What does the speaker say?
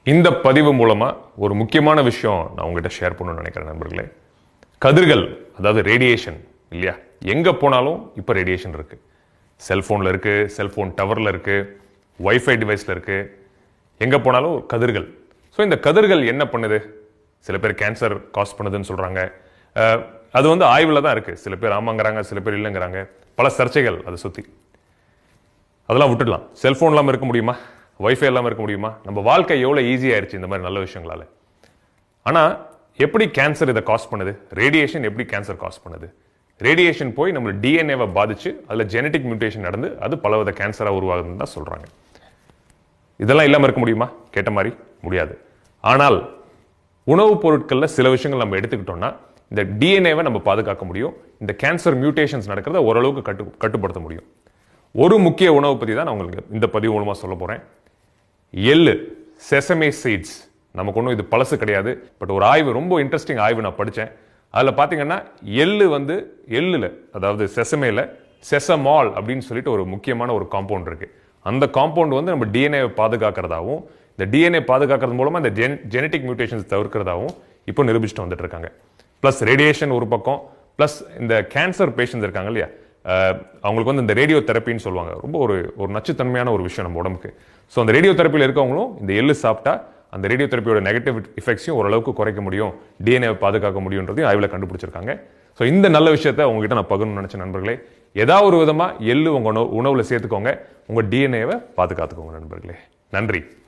இந்த பதிவு மூலமா ஒரு முக்கியமான விஷயம் நான் உங்ககிட்ட ஷேர் பண்ணணும்னு நினைக்கிறேன் நண்பர்களே கதிர்கள் அதாவது ரேடியேஷன் இல்லையா எங்க போனாலும் இப்போ ரேடியேஷன் இருக்கு செல்போன்ல இருக்கு செல்போன் டவர்ல இருக்கு வைஃபை டிவைஸ்ல இருக்கு எங்க போனாலும் கதிர்கள் ஸோ இந்த கதிர்கள் என்ன பண்ணுது சில பேர் கேன்சர் காஸ் பண்ணுதுன்னு சொல்றாங்க அஹ், அது வந்து ஆய்வில் தான் இருக்கு சில பேர் ஆமாங்கிறாங்க சில பேர் இல்லைங்கிறாங்க பல சர்ச்சைகள் அதை சுத்தி அதெல்லாம் விட்டுடலாம் செல்போன் இல்லாமல் இருக்க முடியுமா வைஃபை இல்லாமல் இருக்க முடியுமா நம்ம வாழ்க்கை எவ்வளோ ஈஸியாயிருச்சு இந்த மாதிரி நல்ல விஷயங்களால ஆனால் எப்படி கேன்சர் இதை காஸ் பண்ணுது ரேடியேஷன் எப்படி கேன்சர் காஸ் பண்ணுது ரேடியேஷன் போய் நம்ம டிஎன்ஏவை பாதிச்சு அதில் ஜெனடிக் மியூட்டேஷன் நடந்து அது பலவித கேன்சராக உருவாகுதுன்னு தான் சொல்கிறாங்க இதெல்லாம் இல்லாமல் இருக்க முடியுமா கேட்ட மாதிரி முடியாது ஆனால் உணவுப் பொருட்களில் சில விஷயங்கள் நம்ம எடுத்துக்கிட்டோம்னா இந்த டிஎன்ஏவை நம்ம பாதுகாக்க முடியும் இந்த கேன்சர் மியூட்டேஷன்ஸ் நடக்கிறத ஓரளவுக்கு கட்டு கட்டுப்படுத்த முடியும் ஒரு முக்கிய உணவு பற்றி தான் நான் உங்களுக்கு இந்த பதிவு மூலமாக சொல்ல போகிறேன் எள்ளு செசமே சீட்ஸ் நமக்கு ஒன்றும் இது பழசு கிடையாது பட் ஒரு ஆய்வு ரொம்ப இன்ட்ரெஸ்டிங் ஆய்வு நான் படித்தேன் அதில் பார்த்தீங்கன்னா எள்ளு வந்து எள்ளுல அதாவது செசமேல செசமால் அப்படின்னு சொல்லிட்டு ஒரு முக்கியமான ஒரு காம்பவுண்ட் இருக்கு அந்த காம்பவுண்ட் வந்து நம்ம டிஎன்ஏ பாதுகாக்கிறதாவும் இந்த டிஎன்ஏ பாதுகாக்கிறது மூலமா இந்த ஜெனடிக் மியூட்டேஷன்ஸ் தவிர்க்கிறதாவும் இப்போ நிரூபிச்சுட்டு வந்துட்டு இருக்காங்க ப்ளஸ் ரேடியேஷன் ஒரு பக்கம் ப்ளஸ் இந்த கேன்சர் பேஷண்ட்ஸ் இருக்காங்க இல்லையா அஹ், அவங்களுக்கு வந்து இந்த ரேடியோ தெரப்பின்னு சொல்லுவாங்க ரொம்ப ஒரு ஒரு நச்சுத்தன்மையான ஒரு விஷயம் நம்ம உடம்புக்கு ஸோ அந்த ரேடியோ தெரப்பியில் இருக்கவங்களும் இந்த எள்ளு சாப்பிட்டா அந்த ரேடியோ தெரப்பியோட நெகட்டிவ் இஃபெக்ட்ஸையும் ஓரளவுக்கு குறைக்க முடியும் டிஎன்ஏ பாதுகாக்க முடியுன்றதையும் ஆய்வில் கண்டுபிடிச்சிருக்காங்க ஸோ இந்த நல்ல விஷயத்தை உங்ககிட்ட நான் பகிரணும்னு நினைச்ச நண்பர்களே ஏதாவது ஒரு விதமா எள்ளு உங்க உணவு- உணவுல சேர்த்துக்கோங்க உங்க டிஎன்ஏவை பாதுகாத்துக்கோங்க நண்பர்களே நன்றி